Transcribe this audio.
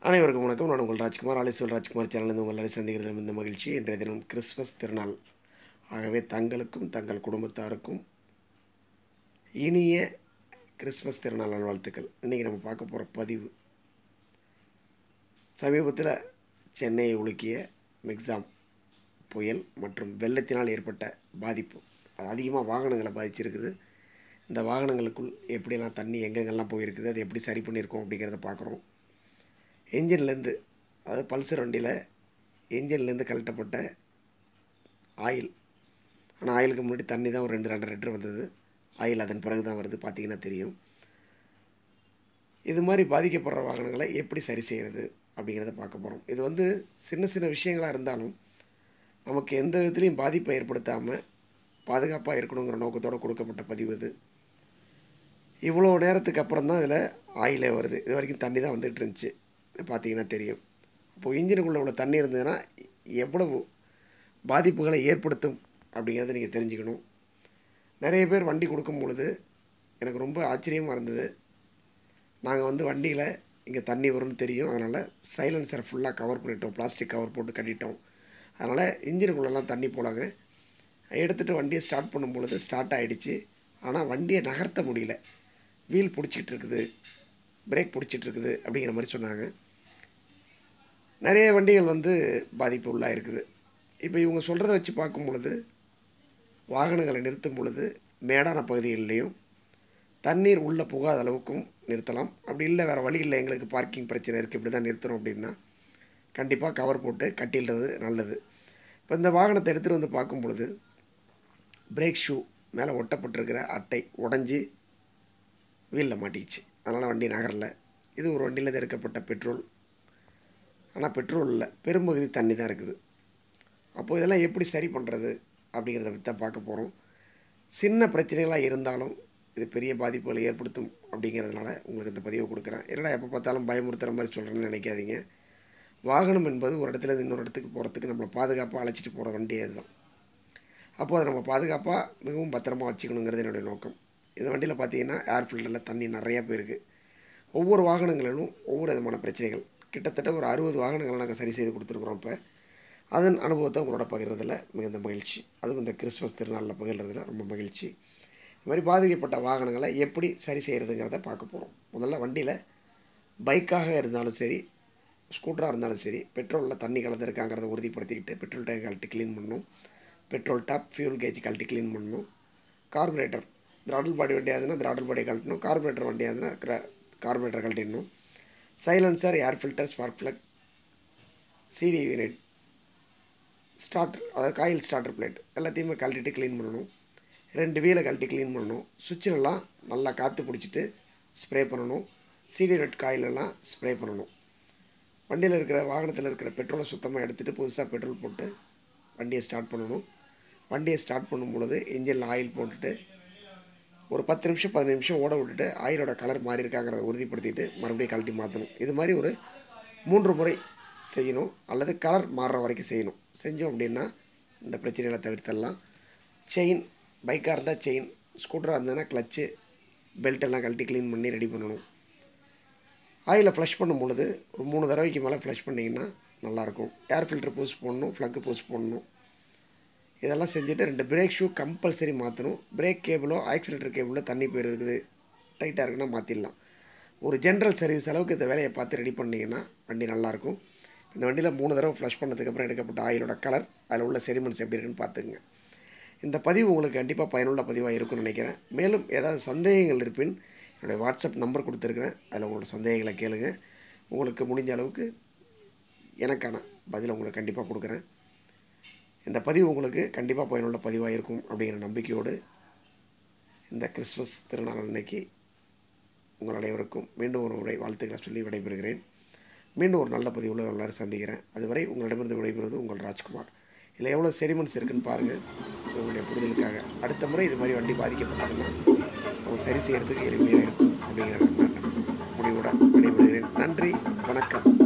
அனைவருக்கும் வணக்கம் நான் உங்கள் ராஜ்குமார் ஆலேஸ்வர் ராஜ்குமார் சேனலிருந்து உங்களை சந்திக்கிறதில் இந்த மகிழ்ச்சி இன்றைய தினம் கிறிஸ்மஸ் திருநாள் ஆகவே தங்களுக்கும் தங்கள் குடும்பத்தாருக்கும் இனிய கிறிஸ்மஸ் திருநாள் நல்வாழ்த்துக்கள் இன்றைக்கி நம்ம பார்க்க போகிற பதிவு சமீபத்தில் சென்னையை உலுக்கிய மிக்ஸாம் புயல் மற்றும் வெள்ளத்தினால் ஏற்பட்ட பாதிப்பு அது அதிகமாக வாகனங்களை பாதிச்சிருக்குது இந்த வாகனங்களுக்குள் எப்படியெல்லாம் தண்ணி எங்கெங்கெல்லாம் போயிருக்குது அது எப்படி சரி பண்ணியிருக்கோம் அப்படிங்கிறத பார்க்குறோம் என்ஜின்லேருந்து அதாவது பல்சர் வண்டியில் என்ஜின்லேருந்து கழட்டப்பட்ட ஆயில் ஆனால் ஆயிலுக்கு முன்னாடி தண்ணி தான் ஒரு ரெண்டு ரெண்டரை லிட்டர் வந்தது ஆயில் அதன் பிறகு தான் வருது பார்த்தீங்கன்னா தெரியும் இது மாதிரி பாதிக்கப்படுற வாகனங்களை எப்படி சரி செய்கிறது அப்படிங்கிறத பார்க்க போகிறோம் இது வந்து சின்ன சின்ன விஷயங்களாக இருந்தாலும் நமக்கு எந்த விதத்துலையும் பாதிப்பை ஏற்படுத்தாமல் பாதுகாப்பாக இருக்கணுங்கிற நோக்கத்தோடு கொடுக்கப்பட்ட பதிவு இது இவ்வளோ நேரத்துக்கு அப்புறம் தான் இதில் ஆயிலே வருது இது வரைக்கும் தண்ணி தான் வந்துட்டு இருந்துச்சு பார்த்தீங்கன்னா தெரியும் அப்போது இன்ஜினுக்குள்ளே இவ்வளோ தண்ணி இருந்ததுன்னா எவ்வளவு பாதிப்புகளை ஏற்படுத்தும் அப்படிங்கிறத நீங்கள் தெரிஞ்சுக்கணும் நிறைய பேர் வண்டி கொடுக்கும் பொழுது எனக்கு ரொம்ப ஆச்சரியமாக இருந்தது நாங்கள் வந்து வண்டியில் இங்கே தண்ணி வரும்னு தெரியும் அதனால் சைலன்சரை ஃபுல்லாக கவர் பண்ணிட்டோம் பிளாஸ்டிக் கவர் போட்டு கட்டிட்டோம் அதனால் இன்ஜினுக்குள்ளெல்லாம் தண்ணி போலாங்க எடுத்துகிட்டு வண்டியை ஸ்டார்ட் பண்ணும் பொழுது ஸ்டார்ட் ஆகிடுச்சு ஆனால் வண்டியை நகர்த்த முடியல வீல் பிடிச்சிக்கிட்டு இருக்குது பிரேக் பிடிச்சிட்டு இருக்குது அப்படிங்கிற மாதிரி சொன்னாங்க நிறைய வண்டிகள் வந்து பாதிப்பு உள்ளாக இருக்குது இப்போ இவங்க சொல்கிறத வச்சு பார்க்கும் பொழுது வாகனங்களை நிறுத்தும் பொழுது மேடான பகுதிகளிலையும் தண்ணீர் உள்ளே புகாத அளவுக்கும் நிறுத்தலாம் அப்படி இல்லை வேறு வழி இல்லை எங்களுக்கு பார்க்கிங் பிரச்சனை இருக்குது இப்படி தான் நிறுத்தணும் அப்படின்னா கண்டிப்பாக கவர் போட்டு கட்டிடுறது நல்லது இப்போ இந்த வாகனத்தை எடுத்துகிட்டு வந்து பார்க்கும் பொழுது பிரேக் ஷூ மேலே ஒட்டப்பட்டிருக்கிற அட்டை உடஞ்சி வீலில் மாட்டிக்கிச்சு அதனால் வண்டி நகரல இது ஒரு வண்டியில் எடுக்கப்பட்ட பெட்ரோல் ஆனால் பெட்ரோல் இல்லை பெரும்பகுதி தண்ணி தான் இருக்குது அப்போது இதெல்லாம் எப்படி சரி பண்ணுறது அப்படிங்கிறத பற்றி தான் பார்க்க போகிறோம் சின்ன பிரச்சனைகளாக இருந்தாலும் இது பெரிய பாதிப்புகளை ஏற்படுத்தும் அப்படிங்கிறதுனால உங்களுக்கு இந்த பதிவை கொடுக்குறேன் என்னடா எப்போ பார்த்தாலும் பயமுறுத்துகிற மாதிரி சொல்கிறேன்னு நினைக்காதீங்க வாகனம் என்பது ஒரு இடத்துல இருந்து இன்னொரு இடத்துக்கு போகிறதுக்கு நம்மளை பாதுகாப்பாக அழைச்சிட்டு போகிற வண்டி அதுதான் அப்போது அதை நம்ம பாதுகாப்பாக மிகவும் பத்திரமா வச்சுக்கணுங்கிறது என்னுடைய நோக்கம் இந்த வண்டியில் பார்த்தீங்கன்னா ஏர் ஃபில்டரில் தண்ணி நிறையா போயிருக்கு ஒவ்வொரு வாகனங்களிலும் ஒவ்வொரு விதமான பிரச்சனைகள் கிட்டத்தட்ட ஒரு அறுபது வாகனங்களை நாங்கள் சரி செய்து கொடுத்துருக்குறோம் இப்போ அதன் அனுபவத்தை உங்களோட பகிர்றதில் மிகுந்த மகிழ்ச்சி அதுவும் இந்த கிறிஸ்மஸ் திருநாளில் பகிர்றதுல ரொம்ப மகிழ்ச்சி இது மாதிரி பாதிக்கப்பட்ட வாகனங்களை எப்படி சரி செய்கிறதுங்கிறத பார்க்க போகிறோம் முதல்ல வண்டியில் பைக்காக இருந்தாலும் சரி ஸ்கூட்டராக இருந்தாலும் சரி பெட்ரோலில் தண்ணி கலந்துருக்காங்கிறத உறுதிப்படுத்திக்கிட்டு பெட்ரோல் டேங்க் கழட்டி க்ளீன் பண்ணணும் பெட்ரோல் டாப் ஃபியூல் கேஜ் கழட்டி க்ளீன் பண்ணணும் கார்பரேட்டர் த்ராடல் பாடி வண்டியாதுன்னா த்ராடல் பாடி கழட்டணும் கார்பரேட்டர் வண்டியாதுன்னா கார்பரேட்டர் கழட்டிடணும் silencer air filter spark plug CD unit starter அதாவது காயில் ஸ்டார்டர் பிளேட் எல்லாத்தையுமே கழட்டிட்டு க்ளீன் பண்ணணும் ரெண்டு வீலை கழட்டி க்ளீன் பண்ணணும் சுவிட்சிலெல்லாம் நல்லா காற்று பிடிச்சிட்டு ஸ்ப்ரே பண்ணணும் சிடி யூனிட் காயிலெல்லாம் ஸ்ப்ரே பண்ணணும் வண்டியில் இருக்கிற வாகனத்தில் இருக்கிற பெட்ரோலை சுத்தமாக எடுத்துகிட்டு புதுசாக பெட்ரோல் போட்டு வண்டியை ஸ்டார்ட் பண்ணணும் வண்டியை ஸ்டார்ட் பண்ணும் பொழுது இன்ஜினில் ஆயில் போட்டுட்டு ஒரு பத்து நிமிஷம் பதினஞ்சு நிமிஷம் ஓட விட்டுட்டு ஆயிலோட கலர் மாறி இருக்காங்கிறத உறுதிப்படுத்திட்டு மறுபடியும் கழட்டி மாற்றணும் இது மாதிரி ஒரு மூன்று முறை செய்யணும் அல்லது கலர் மாறுற வரைக்கும் செய்யணும் செஞ்சோம் அப்படின்னா இந்த பிரச்சனைகளை தவிர்த்தரலாம் செயின் பைக்காக இருந்தால் செயின் ஸ்கூட்டராக இருந்ததுன்னா கிளச்சு பெல்ட் எல்லாம் கழட்டி க்ளீன் பண்ணி ரெடி பண்ணணும் ஆயிலை ஃப்ளஷ் பண்ணும் பொழுது ஒரு மூணு தடவைக்கு மேலே ஃப்ளஷ் பண்ணிங்கன்னா நல்லாயிருக்கும் ஏர் ஃபில்டர் பூஸ் போடணும் ஃப்ளக்கு பூஸ் போடணும் இதெல்லாம் செஞ்சுட்டு ரெண்டு பிரேக் ஷூ கம்பல்சரி மாற்றணும் பிரேக் கேபிளோ ஆக்சிலேட்டர் கேபிளோ தண்ணி போயிருக்குது டைட்டாக இருக்குன்னா மாற்றிடலாம் ஒரு ஜென்ரல் சர்வீஸ் அளவுக்கு இந்த வேலையை பார்த்து ரெடி பண்ணிங்கன்னா வண்டி நல்லாயிருக்கும் இந்த வண்டியில் மூணு தடவை ஃப்ளஷ் பண்ணதுக்கப்புறம் எடுக்கப்பட்ட ஆயிலோட கலர் அதில் உள்ள செடிமெண்ட்ஸ் எப்படி இருக்குன்னு பார்த்துக்குங்க இந்த பதிவு உங்களுக்கு கண்டிப்பாக பயனுள்ள பதிவாக இருக்கும்னு நினைக்கிறேன் மேலும் ஏதாவது சந்தேகங்கள் இருப்பின் என்னுடைய வாட்ஸ்அப் நம்பர் கொடுத்துருக்குறேன் அதில் உங்களோட சந்தேகங்களை கேளுங்க உங்களுக்கு முடிஞ்ச அளவுக்கு எனக்கான பதிலை உங்களுக்கு கண்டிப்பாக கொடுக்குறேன் இந்த பதிவு உங்களுக்கு கண்டிப்பாக பயனுள்ள பதிவாக இருக்கும் அப்படிங்கிற நம்பிக்கையோடு இந்த கிறிஸ்மஸ் திருநாள் அன்னைக்கு உங்கள் அனைவருக்கும் மீண்டும் ஒரு முறை வாழ்த்துக்களை சொல்லி விடைபெறுகிறேன் மீண்டும் ஒரு நல்ல பதிவில் எல்லாரும் சந்திக்கிறேன் அதுவரை உங்களிடமிருந்து விடைபெறுவது உங்கள் ராஜ்குமார் இதில் எவ்வளோ செடிமெண்ட்ஸ் இருக்குன்னு பாருங்கள் உங்களுடைய புரிதலுக்காக அடுத்த முறை இது மாதிரி வண்டி பாதிக்கப்பட்டதுன்னா அவங்க சரி செய்கிறதுக்கு எளிமையாக இருக்கும் அப்படிங்கிற முடிவோட விடைபெறுகிறேன் நன்றி வணக்கம்